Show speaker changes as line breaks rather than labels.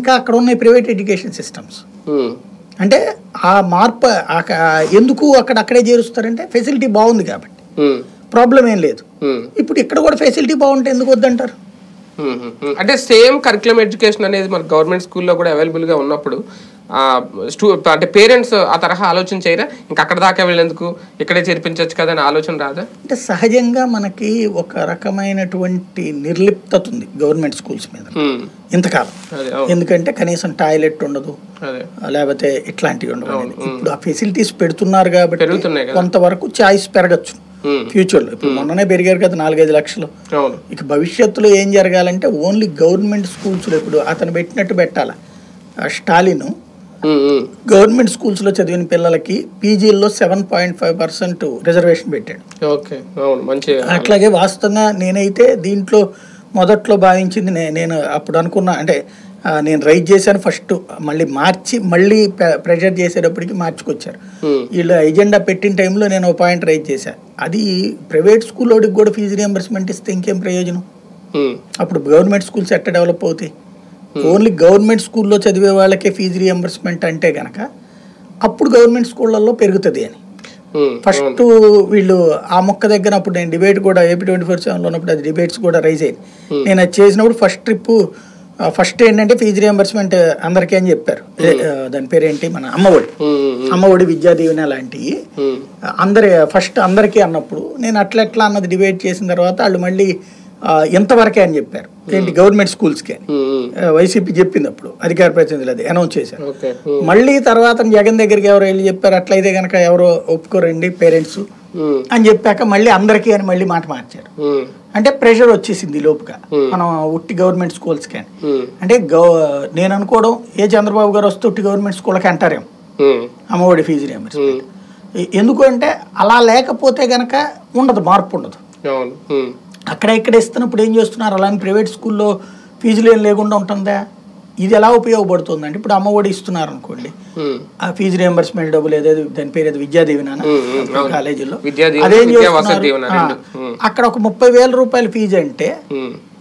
ఇంకా అక్కడ ఉన్నాయి ప్రైవేట్ ఎడ్యుకేషన్ సిస్టమ్స్
ఉమ్,
అంటే ఆ మార్పు ఆ క- ఎందుకు అక్కడ అక్కడే చేరుస్తారంటే ఫెసిలిటీ బాగుంది కాబట్టి
ఉమ్,
ప్రాబ్లం ఏం లేదు
ఉమ్.
ఇప్పుడు ఇక్కడ కూడా ఫెసిలిటీ బాగుంటే ఎందుకు వద్దంటారు
మ్మ్. మ్మ్. అంటే సేమ్ కరికులం ఎడ్యుకేషన్ అనేది మన గవర్నమెంట్ స్కూల్లో కూడా available గా ఉన్నప్పుడు ఆ, స్టూ అంటే పేరెంట్స్ ఆ తరహా ఆలోచన చేయరా ఇంకా అక్కడ దాకా వెళ్ళేందుకు ఇక్కడే చేర్పించవచ్చు కదా అని ఆలోచన రాదా
అంటే సహజంగా మనకి ఒక రకమైనటువంటి నిర్లిప్తత ఉంది గవర్నమెంట్ స్కూల్స్ మీద
మ్మ్.
ఇంతకాలం
అదే అవును
ఎందుకంటే కనీసం టాయిలెట్ ఉండదు
అదే
లేకపోతే ఇట్లాంటివి ఉండవు అనేది. ఇప్పుడు ఆ ఫెసిలిటీస్ పెడుతున్నారు కాబట్టి
పెరుగుతున్నాయి కదా
కొంతవరకు చాయిస్ పెరగచ్చు
మ్మ్.
ఫ్యూచర్లో ఇప్పుడు మొన్ననే పెరిగారు కదా నాలుగైదు లక్షలు
అవును
ఇక భవిష్యత్తులో ఏం జరగాలంటే ఓన్లీ గవర్నమెంట్ స్కూల్స్లో ఇప్పుడు అతను పెట్టినట్టు పెట్టాల ఆ స్టాలిన్
మ్మ్. మ్మ్.
గవర్నమెంట్ స్కూల్స్లో చదివిన పిల్లలకి పీజీల్లో seven point five percent reservation పెట్టాడు
ఓకే అవును మంచి
అట్లాగే వాస్తవంగా నేనైతే దీంట్లో మొదట్లో భావించింది నే- నేను అప్పుడు అనుకున్నా అంటే ఆ, నేను రైట్ చేశాను ఫస్ట్ మళ్ళీ మార్చి మళ్ళీ ప్రె- ప్రెషర్ చేసేటప్పటికి మార్చుకొచ్చారు
మ్మ్.
వీళ్ళు ఎజెండా పెట్టిన టైంలో నేను ఒక పాయింట్ రైట్ చేశాను అది ప్రైవేట్ స్కూల్లోడికి కూడా ఫీజు రియంబర్స్మెంట్ ఇస్తే ఇంకేం ప్రయోజనం
మ్మ్.
అప్పుడు గవర్నమెంట్ స్కూల్స్ ఎట్ట డెవలప్ అవుతాయి ఓన్లీ గవర్నమెంట్ స్కూల్లో చదివే వాళ్ళకే ఫీజు రియంబర్స్మెంట్ అంటే గనక అప్పుడు గవర్నమెంట్ స్కూళ్ళల్లో పెరుగుతుంది అని
మ్మ్.
ఫస్ట్ వీళ్ళు ఆ మొక్క దగ్గర అప్పుడు నేను డిబేట్ కూడా ఏపీ ట్వంటీ ఫోర్ సెవెన్లో ఉన్నప్పుడు అది డిబేట్స్ కూడా రైజ్ అయింది నేను అది చేసినప్పుడు ఫస్ట్ ట్రిప్ ఫస్ట్ ఏంటంటే ఫీజు రియంబర్స్మెంట్ అందరికీ అని చెప్పారు ఆ, దాని పేరేంటి మన అమ్మఒడి
మ్మ్.
అమ్మఒడి విద్యా దీవెన లాంటివి
మ్మ్.
అందరి ఫస్ట్ అందరికీ అన్నప్పుడు నేను అట్లా ఎట్లా అన్నది డిబేట్ చేసిన తర్వాత వాళ్ళు మళ్ళీ ఆ, ఇంతవరకే అని చెప్పారు ఏంటి గవర్నమెంట్ స్కూల్స్కి అని
మ్మ్.
ఆ, వైసీపీ చెప్పింది అప్పుడు అధికార ప్రతినిధులు అది అనౌన్స్ చేశారు
ఓకే మ్మ్.
మళ్ళీ తర్వాత జగన్ దగ్గరికి ఎవరు వెళ్ళి చెప్పారు అట్లయితే కనుక ఎవరో ఒప్పుకోరండి పేరెంట్స్
మ్మ్.
అని చెప్పాక మళ్ళీ అందరికీ అని మళ్ళీ మాట మార్చారు
మ్మ్.
అంటే ప్రెషర్ వచ్చేసింది ఈ లోపుగా మనం ఉట్టి గవర్నమెంట్ స్కూల్స్కి అని
మ్మ్.
అంటే గవ నేను అనుకోవడం ఏ చంద్రబాబు గారు వస్తే ఉట్టి గవర్నమెంట్ స్కూల్కి అంటారేమో
మ్మ్.
అమ్మఒడి ఫీజు రియంబర్స్మెంట్ ఎందుకు అంటే అలా లేకపోతే గనక ఉండదు మార్పు ఉండదు
అవును మ్మ్.
అక్కడ ఇక్కడ ఇస్తున్నప్పుడు ఏం చేస్తున్నారు అలానే ప్రైవేట్ స్కూల్లో ఫీజులు ఏం లేకుండా ఉంటుందా ఇది ఎలా ఉపయోగపడుతుంది అంటే ఇప్పుడు అమ్మఒడి ఇస్తున్నారు అనుకోండి
మ్మ్.
ఆ ఫీజు రియంబర్స్మెంట్ డబ్బులు ఏదో దాని పేరు ఏదో విద్యా దీవెన
మ్మ్, మ్మ్, అవును.
కాలేజీలో
విద్యా దీవెన,
అదేం
విద్యా
చేస్తున్నారు?
వసతి దీవెన
ఆ,
రెండు. మ్మ్.
అక్కడ ఒక ముప్పై వేల రూపాయల ఫీజు అంటే
మ్మ్.